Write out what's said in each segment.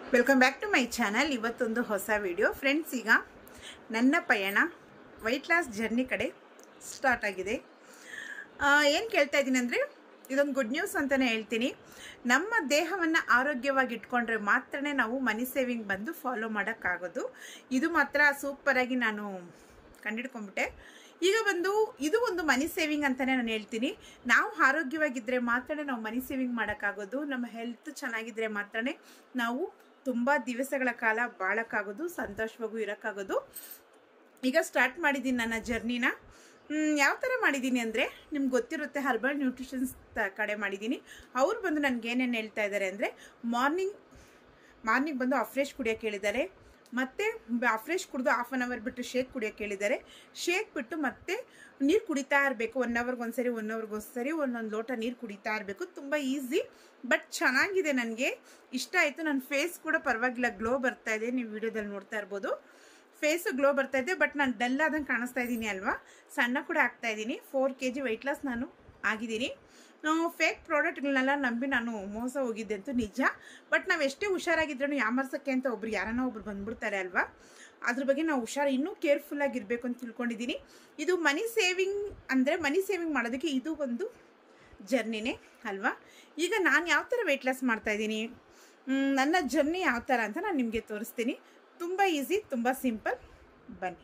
welcome back to my channel ಇವತ್ತೊಂದು ಹೊಸ video friends ಈಗ ನನ್ನ ಪಯಣ ವೈಟ್ ಲಾಸ್ ಜರ್ನಿ ಕಡೆ ಸ್ಟಾರ್ಟ್ ಆಗಿದೆ ಏನು ಕೇಳ್ತಾ ಇದ್ದೀನಿ ಅಂದರೆ ಇದೊಂದು ಗುಡ್ ನ್ಯೂಸ್ ಅಂತಲೇ ಹೇಳ್ತೀನಿ ನಮ್ಮ ದೇಹವನ್ನು ಆರೋಗ್ಯವಾಗಿ ಇಟ್ಕೊಂಡ್ರೆ ಮಾತ್ರ ನಾವು ಮನಿ ಸೇವಿಂಗ್ ಬಂದು ಫಾಲೋ ಮಾಡೋಕ್ಕಾಗೋದು ಇದು ಮಾತ್ರ ಸೂಪರಾಗಿ ನಾನು ಕಂಡಿಡ್ಕೊಂಬಿಟ್ಟೆ ಈಗ ಬಂದು ಇದು ಒಂದು ಮನಿ ಸೇವಿಂಗ್ ಅಂತಲೇ ನಾನು ಹೇಳ್ತೀನಿ ನಾವು ಆರೋಗ್ಯವಾಗಿದ್ದರೆ ಮಾತ್ರ ನಾವು ಮನಿ ಸೇವಿಂಗ್ ಮಾಡೋಕ್ಕಾಗೋದು ನಮ್ಮ ಹೆಲ್ತ್ ಚೆನ್ನಾಗಿದ್ದರೆ ಮಾತ್ರ ನಾವು ತುಂಬ ದಿವಸಗಳ ಕಾಲ ಬಾಳೋಕ್ಕಾಗೋದು ಸಂತೋಷವಾಗೂ ಇರೋಕ್ಕಾಗೋದು ಈಗ ಸ್ಟಾರ್ಟ್ ಮಾಡಿದ್ದೀನಿ ನನ್ನ ಜರ್ನಿನ ಯಾವ ಥರ ಮಾಡಿದ್ದೀನಿ ಅಂದರೆ ನಿಮ್ಗೆ ಗೊತ್ತಿರುತ್ತೆ ಹರ್ಬಲ್ ನ್ಯೂಟ್ರಿಷನ್ಸ್ ಕಡೆ ಮಾಡಿದ್ದೀನಿ ಅವ್ರು ಬಂದು ನನಗೆ ಏನೇನು ಹೇಳ್ತಾ ಇದ್ದಾರೆ ಅಂದರೆ ಮಾರ್ನಿಂಗ್ ಮಾರ್ನಿಂಗ್ ಬಂದು ಅಫ್ರೆಶ್ ಕುಡಿಯೋಕೆ ಹೇಳಿದ್ದಾರೆ ಮತ್ತು ಅಫ್ರೆಶ್ ಕುಡಿದು ಹಾಫ್ ಆನ್ ಅವರ್ ಬಿಟ್ಟು ಶೇಕ್ ಕುಡಿಯೋಕೆ ಹೇಳಿದ್ದಾರೆ ಶೇಕ್ ಬಿಟ್ಟು ಮತ್ತೆ ನೀರು ಕುಡಿತಾ ಇರಬೇಕು ಒನ್ ಅವರ್ಗೆ ಒಂದ್ಸರಿ ಒನ್ ಅವ್ರಿಗೆ ಒಂದ್ಸರಿ ಒಂದೊಂದು ಲೋಟ ನೀರು ಕುಡಿತಾ ಇರಬೇಕು ತುಂಬ ಈಸಿ ಬಟ್ ಚೆನ್ನಾಗಿದೆ ನನಗೆ ಇಷ್ಟ ಆಯಿತು ನನ್ನ ಫೇಸ್ ಕೂಡ ಪರವಾಗಿಲ್ಲ ಗ್ಲೋ ಬರ್ತಾ ಇದೆ ನೀವು ವಿಡಿಯೋದಲ್ಲಿ ನೋಡ್ತಾ ಇರ್ಬೋದು ಫೇಸು ಗ್ಲೋ ಬರ್ತಾ ಇದೆ ಬಟ್ ನಾನು ಡಲ್ ಆದಂಗೆ ಕಾಣಿಸ್ತಾ ಇದ್ದೀನಿ ಅಲ್ವಾ ಸಣ್ಣ ಕೂಡ ಆಗ್ತಾ ಇದ್ದೀನಿ four K G weight loss ನಾನು ಆಗಿದ್ದೀನಿ ಫೇಕ್ ಪ್ರಾಡಕ್ಟ್ಗಳನ್ನೆಲ್ಲ ನಂಬಿ ನಾನು ಮೋಸ ಹೋಗಿದ್ದೆ ಅಂತೂ ನಿಜ ಬಟ್ ನಾವು ಎಷ್ಟೇ ಹುಷಾರಾಗಿದ್ರೂ ಯಾಮರ್ಸಕ್ಕೆ ಅಂತ ಒಬ್ರು ಯಾರನ್ನೋ ಒಬ್ರು ಬಂದ್ಬಿಡ್ತಾರೆ ಅಲ್ವಾ ಅದ್ರ ಬಗ್ಗೆ ನಾವು ಹುಷಾರು ಇನ್ನೂ ಕೇರ್ಫುಲ್ ಆಗಿರಬೇಕು ಅಂತ ತಿಳ್ಕೊಂಡಿದ್ದೀನಿ ಇದು ಮನಿ ಸೇವಿಂಗ್ ಅಂದರೆ ಮನಿ ಸೇವಿಂಗ್ ಮಾಡೋದಕ್ಕೆ ಇದು ಒಂದು ಜರ್ನಿನೇ ಅಲ್ವಾ ಈಗ ನಾನು ಯಾವ ಥರ ವೆಯ್ಟ್ ಲಾಸ್ ಮಾಡ್ತಾಯಿದ್ದೀನಿ ನನ್ನ ಜರ್ನಿ ಯಾವ ಥರ ಅಂತ ನಾನು ನಿಮಗೆ ತೋರಿಸ್ತೀನಿ ತುಂಬ ಈಸಿ ತುಂಬ ಸಿಂಪಲ್ ಬನ್ನಿ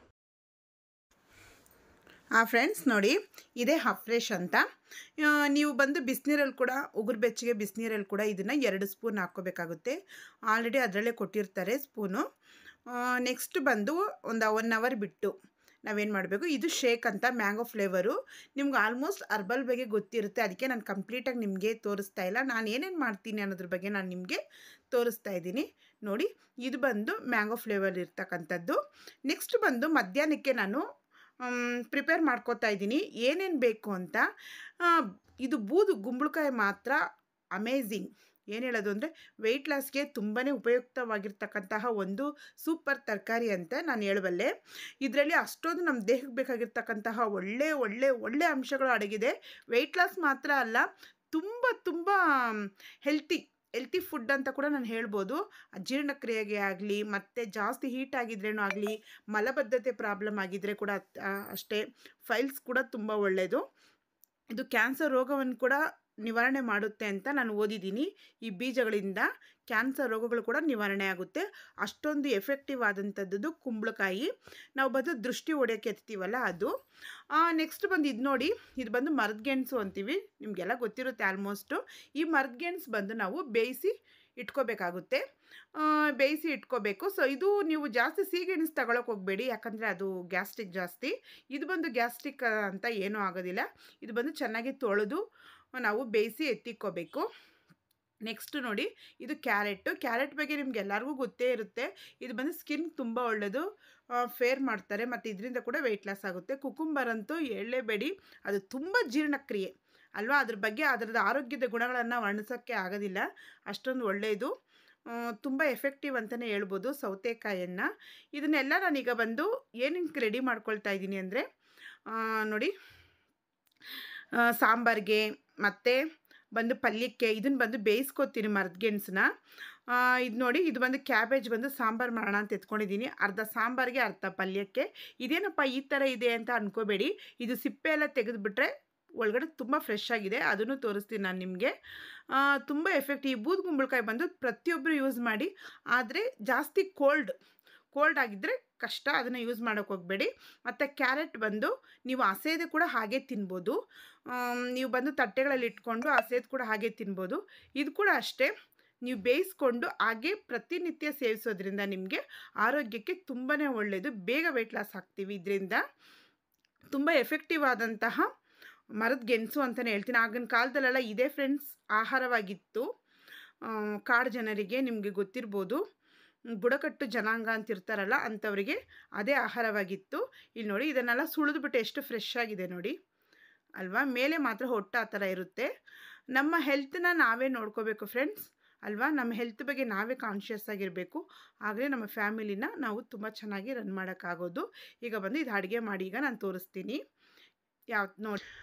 ಆ ಫ್ರೆಂಡ್ಸ್ ನೋಡಿ ಇದೇ ಹಫ್ರೆಶ್ ಅಂತ ನೀವು ಬಂದು ಬಿಸಿನೀರಲ್ಲಿ ಕೂಡ ಉಗುರು ಬೆಚ್ಚಗೆ ಬಿಸಿನೀರಲ್ಲಿ ಕೂಡ ಇದನ್ನು ಎರಡು ಸ್ಪೂನ್ ಹಾಕ್ಕೋಬೇಕಾಗುತ್ತೆ ಆಲ್ರೆಡಿ ಅದರಲ್ಲೇ ಕೊಟ್ಟಿರ್ತಾರೆ ಸ್ಪೂನು ನೆಕ್ಸ್ಟ್ ಬಂದು ಒಂದು ಒನ್ ಅವರ್ ಬಿಟ್ಟು ನಾವೇನು ಮಾಡಬೇಕು ಇದು ಶೇಕ್ ಅಂತ ಮ್ಯಾಂಗೋ ಫ್ಲೇವರು ನಿಮ್ಗೆ ಆಲ್ಮೋಸ್ಟ್ ಅರ್ಬಲ್ ಬಗ್ಗೆ ಗೊತ್ತಿರುತ್ತೆ ಅದಕ್ಕೆ ನಾನು ಕಂಪ್ಲೀಟಾಗಿ ನಿಮಗೆ ತೋರಿಸ್ತಾ ಇಲ್ಲ ನಾನು ಏನೇನು ಮಾಡ್ತೀನಿ ಅನ್ನೋದ್ರ ಬಗ್ಗೆ ನಾನು ನಿಮಗೆ ತೋರಿಸ್ತಾ ಇದ್ದೀನಿ ನೋಡಿ ಇದು ಬಂದು ಮ್ಯಾಂಗೋ ಫ್ಲೇವರ್ ಇರ್ತಕ್ಕಂಥದ್ದು ನೆಕ್ಸ್ಟ್ ಬಂದು ಮಧ್ಯಾಹ್ನಕ್ಕೆ ನಾನು ಪ್ರಿಪೇರ್ ಮಾಡ್ಕೋತಾ ಇದ್ದೀನಿ ಏನೇನು ಬೇಕು ಅಂತ ಇದು ಬೂದು ಗುಂಬಳಕಾಯಿ ಮಾತ್ರ ಅಮೇಝಿಂಗ್ ಏನು ಹೇಳೋದು ಅಂದರೆ ವೆಯ್ಟ್ ಲಾಸ್ಗೆ ತುಂಬಾ ಉಪಯುಕ್ತವಾಗಿರ್ತಕ್ಕಂತಹ ಒಂದು ಸೂಪರ್ ತರಕಾರಿ ಅಂತ ನಾನು ಹೇಳಬಲ್ಲೆ ಇದರಲ್ಲಿ ಅಷ್ಟೊಂದು ನಮ್ಮ ದೇಹಕ್ಕೆ ಬೇಕಾಗಿರ್ತಕ್ಕಂತಹ ಒಳ್ಳೆ ಒಳ್ಳೆ ಒಳ್ಳೆ ಅಂಶಗಳು ಅಡಗಿದೆ ವೆಯ್ಟ್ ಲಾಸ್ ಮಾತ್ರ ಅಲ್ಲ ತುಂಬ ತುಂಬ ಹೆಲ್ತಿ ಹೆಲ್ತಿ ಫುಡ್ ಅಂತ ಕೂಡ ನಾನು ಹೇಳ್ಬೋದು ಜೀರ್ಣಕ್ರಿಯೆಗೆ ಆಗಲಿ ಮತ್ತು ಜಾಸ್ತಿ ಹೀಟ್ ಆಗಿದ್ರೇನೂ ಆಗಲಿ ಮಲಬದ್ಧತೆ ಪ್ರಾಬ್ಲಮ್ ಆಗಿದ್ದರೆ ಕೂಡ ಅಷ್ಟೇ ಫೈಲ್ಸ್ ಕೂಡ ತುಂಬ ಒಳ್ಳೆಯದು ಇದು ಕ್ಯಾನ್ಸರ್ ರೋಗವನ್ನು ಕೂಡ ನಿವಾರಣೆ ಮಾಡುತ್ತೆ ಅಂತ ನಾನು ಓದಿದ್ದೀನಿ ಈ ಬೀಜಗಳಿಂದ ಕ್ಯಾನ್ಸರ್ ರೋಗಗಳು ಕೂಡ ನಿವಾರಣೆ ಆಗುತ್ತೆ ಅಷ್ಟೊಂದು ಎಫೆಕ್ಟಿವ್ ಆದಂಥದ್ದು ಕುಂಬಳಕಾಯಿ ನಾವು ಬಂದು ದೃಷ್ಟಿ ಹೊಡೆಯೋಕೆ ಎತ್ತೀವಲ್ಲ ಅದು ನೆಕ್ಸ್ಟ್ ಬಂದು ಇದು ನೋಡಿ ಇದು ಬಂದು ಮರದ ಗೆಣಸು ಅಂತೀವಿ ನಿಮಗೆಲ್ಲ ಗೊತ್ತಿರುತ್ತೆ ಆಲ್ಮೋಸ್ಟು ಈ ಮರದ ಗೆಣಸು ಬಂದು ನಾವು ಬೇಯಿಸಿ ಇಟ್ಕೋಬೇಕಾಗುತ್ತೆ ಬೇಯಿಸಿ ಇಟ್ಕೋಬೇಕು ಸೊ ಇದು ನೀವು ಜಾಸ್ತಿ ಸಿಹಿಗೆಣಸು ತಗೊಳಕ್ಕೆ ಹೋಗಬೇಡಿ ಯಾಕಂದರೆ ಅದು ಗ್ಯಾಸ್ಟ್ರಿಕ್ ಜಾಸ್ತಿ ಇದು ಬಂದು ಗ್ಯಾಸ್ಟ್ರಿಕ್ ಅಂತ ಏನೂ ಆಗೋದಿಲ್ಲ ಇದು ಬಂದು ಚೆನ್ನಾಗಿ ತೊಳೆದು ನಾವು ಬೇಯಿಸಿ ಎತ್ತಿಕ್ಕೋಬೇಕು ನೆಕ್ಸ್ಟ್ ನೋಡಿ ಇದು ಕ್ಯಾರೆಟು ಕ್ಯಾರೆಟ್ ಬಗ್ಗೆ ನಿಮ್ಗೆ ಎಲ್ಲರಿಗೂ ಗೊತ್ತೇ ಇರುತ್ತೆ ಇದು ಬಂದು ಸ್ಕಿನ್ ತುಂಬ ಒಳ್ಳೆಯದು ಫೇರ್ ಮಾಡ್ತಾರೆ ಮತ್ತು ಇದರಿಂದ ಕೂಡ ವೆಯ್ಟ್ ಲಾಸ್ ಆಗುತ್ತೆ ಕುಕುಂಬರ್ ಅಂತೂ ಹೇಳಲೇಬೇಡಿ ಅದು ತುಂಬ ಜೀರ್ಣಕ್ರಿಯೆ ಅಲ್ವಾ ಅದ್ರ ಬಗ್ಗೆ ಅದರದ್ದು ಆರೋಗ್ಯದ ಗುಣಗಳನ್ನು ವರ್ಣಿಸೋಕ್ಕೆ ಆಗೋದಿಲ್ಲ ಅಷ್ಟೊಂದು ಒಳ್ಳೆಯದು ತುಂಬ ಎಫೆಕ್ಟಿವ್ ಅಂತಲೇ ಹೇಳ್ಬೋದು ಸೌತೆಕಾಯನ್ನು ಇದನ್ನೆಲ್ಲ ನಾನೀಗ ಬಂದು ಏನಕ್ಕೆ ರೆಡಿ ಮಾಡ್ಕೊಳ್ತಾ ಇದ್ದೀನಿ ಅಂದರೆ ನೋಡಿ ಸಾಂಬಾರಿಗೆ ಮತ್ತು ಬಂದು ಪಲ್ಯಕ್ಕೆ ಇದನ್ನು ಬಂದು ಬೇಯಿಸ್ಕೊತೀನಿ ಮರದ ಗೆಣಸನ್ನ ಇದು ನೋಡಿ ಇದು ಬಂದು ಕ್ಯಾಬೇಜ್ ಬಂದು ಸಾಂಬಾರು ಮಾಡೋಣ ಅಂತ ಎತ್ಕೊಂಡಿದ್ದೀನಿ ಅರ್ಧ ಸಾಂಬಾರಿಗೆ ಅರ್ಧ ಪಲ್ಯಕ್ಕೆ ಇದೇನಪ್ಪ ಈ ಥರ ಇದೆ ಅಂತ ಅಂದ್ಕೋಬೇಡಿ ಇದು ಸಿಪ್ಪೆ ಎಲ್ಲ ತೆಗೆದುಬಿಟ್ರೆ ಒಳಗಡೆ ತುಂಬ ಫ್ರೆಶ್ ಆಗಿದೆ ಅದನ್ನು ತೋರಿಸ್ತೀನಿ ನಾನು ನಿಮಗೆ ತುಂಬ ಎಫೆಕ್ಟ್ ಈ ಬೂದು ಗುಂಬಳಕಾಯಿ ಬಂದು ಪ್ರತಿಯೊಬ್ಬರು ಯೂಸ್ ಮಾಡಿ ಆದರೆ ಜಾಸ್ತಿ ಕೋಲ್ಡ್ ಕೋಲ್ಡ್ ಆಗಿದ್ದರೆ ಕಷ್ಟ ಅದನ್ನು ಯೂಸ್ ಮಾಡೋಕ್ಕೆ ಹೋಗಬೇಡಿ ಮತ್ತು ಕ್ಯಾರೆಟ್ ಬಂದು ನೀವು ಹಸೇದು ಕೂಡ ಹಾಗೆ ತಿನ್ಬೋದು ನೀವು ಬಂದು ತಟ್ಟೆಗಳಲ್ಲಿ ಇಟ್ಕೊಂಡು ಹಸೇದು ಕೂಡ ಹಾಗೆ ತಿನ್ಬೋದು ಇದು ಕೂಡ ಅಷ್ಟೇ ನೀವು ಬೇಯಿಸ್ಕೊಂಡು ಹಾಗೆ ಪ್ರತಿನಿತ್ಯ ಸೇವಿಸೋದ್ರಿಂದ ನಿಮಗೆ ಆರೋಗ್ಯಕ್ಕೆ ತುಂಬಾ ಒಳ್ಳೆಯದು ಬೇಗ ವೆಯ್ಟ್ ಲಾಸ್ ಆಗ್ತೀವಿ ಇದರಿಂದ ತುಂಬ ಎಫೆಕ್ಟಿವ್ ಆದಂತಹ ಮರದ ಗೆಣಸು ಅಂತಲೇ ಹೇಳ್ತೀನಿ ಆಗಿನ ಕಾಲದಲ್ಲೆಲ್ಲ ಇದೇ ಫ್ರೆಂಡ್ಸ್ ಆಹಾರವಾಗಿತ್ತು ಕಾಡು ಜನರಿಗೆ ನಿಮಗೆ ಗೊತ್ತಿರ್ಬೋದು ಬುಡಕಟ್ಟು ಜನಾಂಗ ಅಂತ ಇರ್ತಾರಲ್ಲ ಅಂಥವರಿಗೆ ಅದೇ ಆಹಾರವಾಗಿತ್ತು ಇಲ್ಲಿ ನೋಡಿ ಇದನ್ನೆಲ್ಲ ಸುಳಿದ್ಬಿಟ್ಟು ಎಷ್ಟು ಫ್ರೆಶ್ ಆಗಿದೆ ನೋಡಿ ಅಲ್ವಾ ಮೇಲೆ ಮಾತ್ರ ಹೊಟ್ಟೆ ಆ ಥರ ಇರುತ್ತೆ ನಮ್ಮ ಹೆಲ್ತನ್ನ ನಾವೇ ನೋಡ್ಕೋಬೇಕು ಫ್ರೆಂಡ್ಸ್ ಅಲ್ವಾ ನಮ್ಮ ಹೆಲ್ತ್ ಬಗ್ಗೆ ನಾವೇ ಕಾನ್ಷಿಯಸ್ ಆಗಿರಬೇಕು ಆಗಲೇ ನಮ್ಮ ಫ್ಯಾಮಿಲಿನ ನಾವು ತುಂಬ ಚೆನ್ನಾಗಿ ರನ್ ಮಾಡೋಕ್ಕಾಗೋದು ಈಗ ಬಂದು ಇದು ಅಡುಗೆ ಮಾಡಿ ಈಗ ನಾನು ತೋರಿಸ್ತೀನಿ ಯಾವ ನೋಡಿ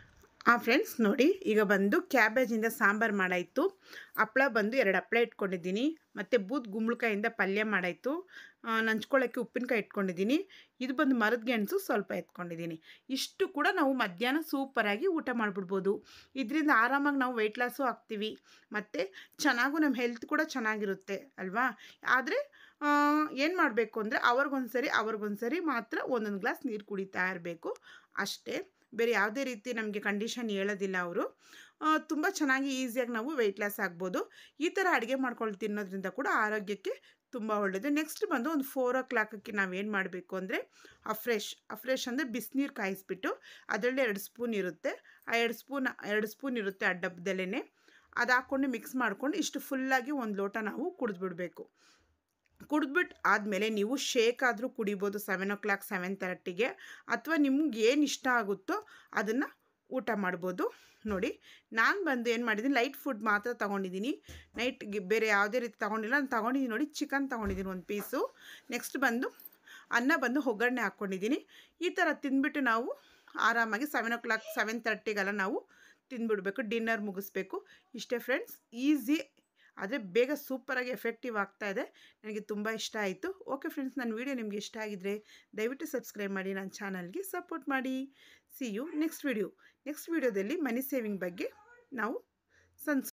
ಹಾಂ ಫ್ರೆಂಡ್ಸ್ ನೋಡಿ ಈಗ ಬಂದು ಕ್ಯಾಬೇಜಿಂದ ಸಾಂಬಾರು ಮಾಡಾಯಿತು ಹಪ್ಳ ಬಂದು ಎರಡು ಹಪ್ಳ ಇಟ್ಕೊಂಡಿದ್ದೀನಿ ಮತ್ತು ಬೂದ್ ಗುಂಬಳಕಾಯಿಂದ ಪಲ್ಯ ಮಾಡಾಯಿತು ನಂಚ್ಕೊಳ್ಳೋಕ್ಕೆ ಉಪ್ಪಿನಕಾಯಿ ಇಟ್ಕೊಂಡಿದ್ದೀನಿ ಇದು ಬಂದು ಮರದ ಗೆಣಸು ಸ್ವಲ್ಪ ಎತ್ಕೊಂಡಿದ್ದೀನಿ ಇಷ್ಟು ಕೂಡ ನಾವು ಮಧ್ಯಾಹ್ನ ಸೂಪರಾಗಿ ಊಟ ಮಾಡಿಬಿಡ್ಬೋದು ಇದರಿಂದ ಆರಾಮಾಗಿ ನಾವು ವೆಯ್ಟ್ ಲಾಸು ಆಗ್ತೀವಿ ಮತ್ತು ಚೆನ್ನಾಗೂ ನಮ್ಮ ಹೆಲ್ತ್ ಕೂಡ ಚೆನ್ನಾಗಿರುತ್ತೆ ಅಲ್ವಾ ಆದರೆ ಏನು ಮಾಡಬೇಕು ಅಂದರೆ ಅವ್ರಿಗೊಂದ್ಸರಿ ಅವ್ರಿಗೊಂದ್ಸರಿ ಮಾತ್ರ ಒಂದೊಂದು ಗ್ಲಾಸ್ ನೀರು ಕುಡಿತಾ ಇರಬೇಕು ಅಷ್ಟೇ ಬೇರೆ ಯಾವುದೇ ರೀತಿ ನಮಗೆ ಕಂಡೀಷನ್ ಹೇಳೋದಿಲ್ಲ ಅವರು ತುಂಬ ಚೆನ್ನಾಗಿ ಈಸಿಯಾಗಿ ನಾವು ವೆಯ್ಟ್ ಲಾಸ್ ಆಗ್ಬೋದು ಈ ಥರ ಅಡುಗೆ ಮಾಡ್ಕೊಂಡು ತಿನ್ನೋದ್ರಿಂದ ಕೂಡ ಆರೋಗ್ಯಕ್ಕೆ ತುಂಬ ಒಳ್ಳೆಯದು ನೆಕ್ಸ್ಟ್ ಬಂದು ಒಂದು ಫೋರ್ ಓ ಕ್ಲಾಕಕ್ಕೆ ನಾವೇನು ಮಾಡಬೇಕು ಅಂದರೆ ಅಫ್ರೆಶ್ ಅಫ್ರೆಶ್ ಅಂದರೆ ಬಿಸಿನೀರು ಕಾಯಿಸ್ಬಿಟ್ಟು ಅದರಲ್ಲಿ ಎರಡು ಸ್ಪೂನ್ ಇರುತ್ತೆ ಆ ಎರಡು ಸ್ಪೂನ್ ಎರಡು ಸ್ಪೂನ್ ಇರುತ್ತೆ ಆ ಡಬ್ಬದಲ್ಲೇ ಅದು ಹಾಕ್ಕೊಂಡು ಮಿಕ್ಸ್ ಮಾಡ್ಕೊಂಡು ಇಷ್ಟು ಫುಲ್ಲಾಗಿ ಒಂದು ಲೋಟ ನಾವು ಕುಡಿದ್ಬಿಡ್ಬೇಕು ಕುಡಿದ್ಬಿಟ್ಟು ಆದಮೇಲೆ ನೀವು ಶೇಕ್ ಆದರೂ ಕುಡಿಬೋದು ಸೆವೆನ್ ಓ ಕ್ಲಾಕ್ ಸೆವೆನ್ ತರ್ಟಿಗೆ ಅಥವಾ ನಿಮ್ಗೆ ಏನು ಇಷ್ಟ ಆಗುತ್ತೋ ಅದನ್ನು ಊಟ ಮಾಡ್ಬೋದು ನೋಡಿ ನಾನು ಬಂದು ಏನು ಮಾಡಿದ್ದೀನಿ ಲೈಟ್ ಫುಡ್ ಮಾತ್ರ ತೊಗೊಂಡಿದ್ದೀನಿ ನೈಟ್ಗೆ ಬೇರೆ ಯಾವುದೇ ರೀತಿ ತೊಗೊಂಡಿಲ್ಲ ನಾನು ತೊಗೊಂಡಿದ್ದೀನಿ ನೋಡಿ ಚಿಕನ್ ತೊಗೊಂಡಿದ್ದೀನಿ ಒಂದು ಪೀಸು ನೆಕ್ಸ್ಟ್ ಬಂದು ಅನ್ನ ಬಂದು ಒಗ್ಗರಣೆ ಹಾಕ್ಕೊಂಡಿದ್ದೀನಿ ಈ ಥರ ತಿಂದ್ಬಿಟ್ಟು ನಾವು ಆರಾಮಾಗಿ ಸೆವೆನ್ ಓ ಕ್ಲಾಕ್ ಸೆವೆನ್ ತರ್ಟಿಗೆಲ್ಲ ನಾವು ತಿಂದ್ಬಿಡ್ಬೇಕು ಡಿನ್ನರ್ ಮುಗಿಸ್ಬೇಕು ಇಷ್ಟೇ ಫ್ರೆಂಡ್ಸ್ ಈಸಿ ಆದರೆ ಬೇಗ ಸೂಪರಾಗಿ ಎಫೆಕ್ಟಿವ್ ಆಗ್ತಾ ಇದೆ ನನಗೆ ತುಂಬ ಇಷ್ಟ ಆಯಿತು ಓಕೆ ಫ್ರೆಂಡ್ಸ್ ನನ್ನ ವೀಡಿಯೋ ನಿಮಗೆ ಇಷ್ಟ ಆಗಿದ್ದರೆ ದಯವಿಟ್ಟು ಸಬ್ಸ್ಕ್ರೈಬ್ ಮಾಡಿ ನನ್ನ ಚಾನಲ್ಗೆ ಸಪೋರ್ಟ್ ಮಾಡಿ see you next video next ವೀಡಿಯೋದಲ್ಲಿ ಮನಿ ಸೇವಿಂಗ್ ಬಗ್ಗೆ ನಾವು ಸಣ್ಣ